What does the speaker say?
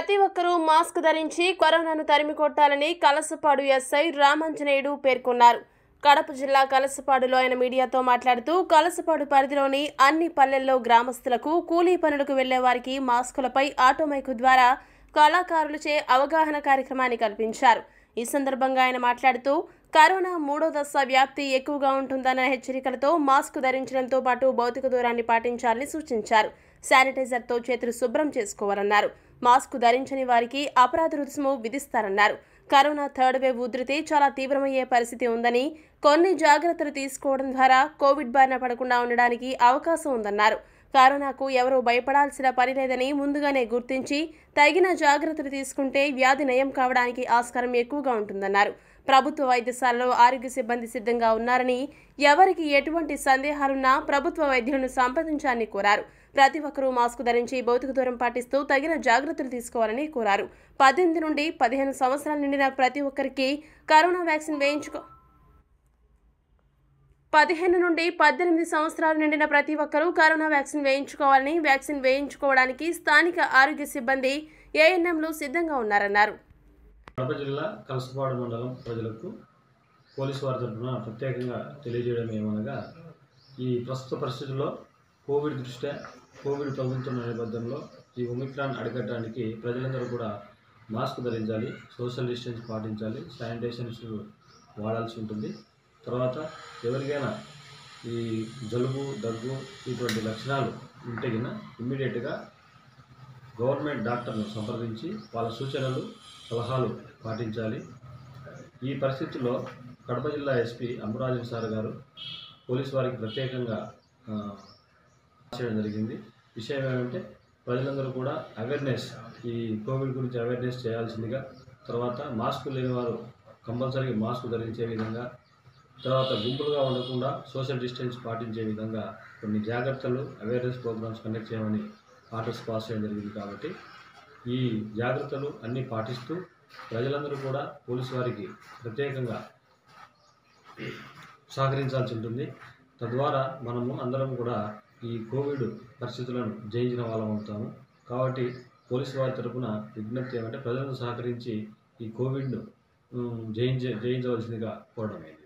ప్రతి ఒక్కరూ మాస్క్ ధరించి కరోనాను తరిమి కొట్టాలని కలసపాడు ఎస్ఐ రామాంజనేయుడు పేర్కొన్నారు కడప జిల్లా కలసపాడులో ఆయన మీడియాతో మాట్లాడుతూ కలసపాడు పరిధిలోని అన్ని పల్లెల్లో గ్రామస్తులకు కూలీ పనులకు వెళ్లే వారికి మాస్కులపై ఆటోమైకు ద్వారా కళాకారులచే అవగాహన కార్యక్రమాన్ని కల్పించారు ఈ సందర్భంగా ఆయన మాట్లాడుతూ కరోనా మూడో దశ వ్యాప్తి ఎక్కువగా ఉంటుందన్న హెచ్చరికలతో మాస్క్ ధరించడంతో పాటు భౌతిక దూరాన్ని పాటించాలని సూచించారు శానిటైజర్తో చేతులు శుభ్రం చేసుకోవాలన్నారు మాస్క్ ధరించని వారికి అపరాధ రుసుము విధిస్తారన్నారు కరోనా థర్డ్ వేవ్ ఉధృతి చాలా తీవ్రమయ్యే పరిస్థితి ఉందని కొన్ని జాగ్రత్తలు తీసుకోవడం ద్వారా కోవిడ్ బారిన పడకుండా ఉండడానికి అవకాశం ఉందన్నారు కరోనాకు ఎవరూ భయపడాల్సిన పని లేదని ముందుగానే గుర్తించి తగిన జాగ్రత్తలు తీసుకుంటే వ్యాధి నయం కావడానికి ఆస్కారం ఎక్కువగా ఉంటుందన్నారు ప్రభుత్వ వైద్యశాలలో ఆరోగ్య సిబ్బంది సిద్ధంగా ఉన్నారని ఎవరికి ఎటువంటి సందేహాలున్నా ప్రభుత్వ వైద్యులను సంప్రదించాలని కోరారు ప్రతి ఒక్కరూ మాస్క్ ధరించి భౌతిక దూరం పాటిస్తూ తగిన జాగ్రత్తలు తీసుకోవాలని కోరారు పద్దెనిమిది నుండి పదిహేను సంవత్సరాలు నిండిన ప్రతి ఒక్కరికి కరోనా వ్యాక్సిన్ వేయించుకో పదిహేను నుండి పద్దెనిమిది సంవత్సరాలు నిండిన ప్రతి ఒక్కరూ కరోనా వ్యాక్సిన్ వేయించుకోవాలని వ్యాక్సిన్ వేయించుకోవడానికి స్థానిక ఆరోగ్య సిబ్బంది ఏఎన్ఎంలు సిద్ధంగా ఉన్నారన్నారు కడప జిల్లా కలసపాడు మండలం ప్రజలకు పోలీసు వారి తరఫున ప్రత్యేకంగా తెలియజేయడం ఏమనగా ఈ ప్రస్తుత పరిస్థితుల్లో కోవిడ్ దృష్ట్యా కోవిడ్ ప్రభుత్వం నేపథ్యంలో ఈ ఒమిక్రాన్ అరికట్టడానికి ప్రజలందరూ కూడా మాస్క్ ధరించాలి సోషల్ డిస్టెన్స్ పాటించాలి శానిటైజేషన్స్ వాడాల్సి ఉంటుంది తర్వాత ఎవరికైనా ఈ జలుబు దగ్గు ఇటువంటి లక్షణాలు ఉంటే గిన ఇమ్మీడియట్గా గవర్నమెంట్ డాక్టర్ను సంప్రదించి వాళ్ళ సూచనలు సలహాలు పాటించాలి ఈ పరిస్థితుల్లో కడప జిల్లా ఎస్పీ అంబరాజన్ సార్ గారు పోలీసు వారికి ప్రత్యేకంగా ఆ, చేయడం జరిగింది విషయం ఏమంటే ప్రజలందరూ కూడా అవేర్నెస్ ఈ కోవిడ్ గురించి అవేర్నెస్ చేయాల్సిందిగా తర్వాత మాస్క్ లేని వారు కంపల్సరీ మాస్క్ ధరించే విధంగా తర్వాత గుంపులుగా ఉండకుండా సోషల్ డిస్టెన్స్ పాటించే విధంగా కొన్ని జాగ్రత్తలు అవేర్నెస్ ప్రోగ్రామ్స్ కండక్ట్ చేయమని ఆర్డర్స్ పాస్ చేయడం జరిగింది కాబట్టి ఈ జాగ్రత్తలు అన్నీ పాటిస్తూ ప్రజలందరూ కూడా పోలీసు వారికి ప్రత్యేకంగా సహకరించాల్సి ఉంటుంది తద్వారా మనము అందరం కూడా ఈ కోవిడ్ పరిస్థితులను జయించిన వాళ్ళం అవుతాము కాబట్టి పోలీసు వారి తరపున విజ్ఞప్తి ఏమంటే ప్రజలను సహకరించి ఈ కోవిడ్ను ఉమ్, జయించే జయించవలసిందిగా కోరడమైంది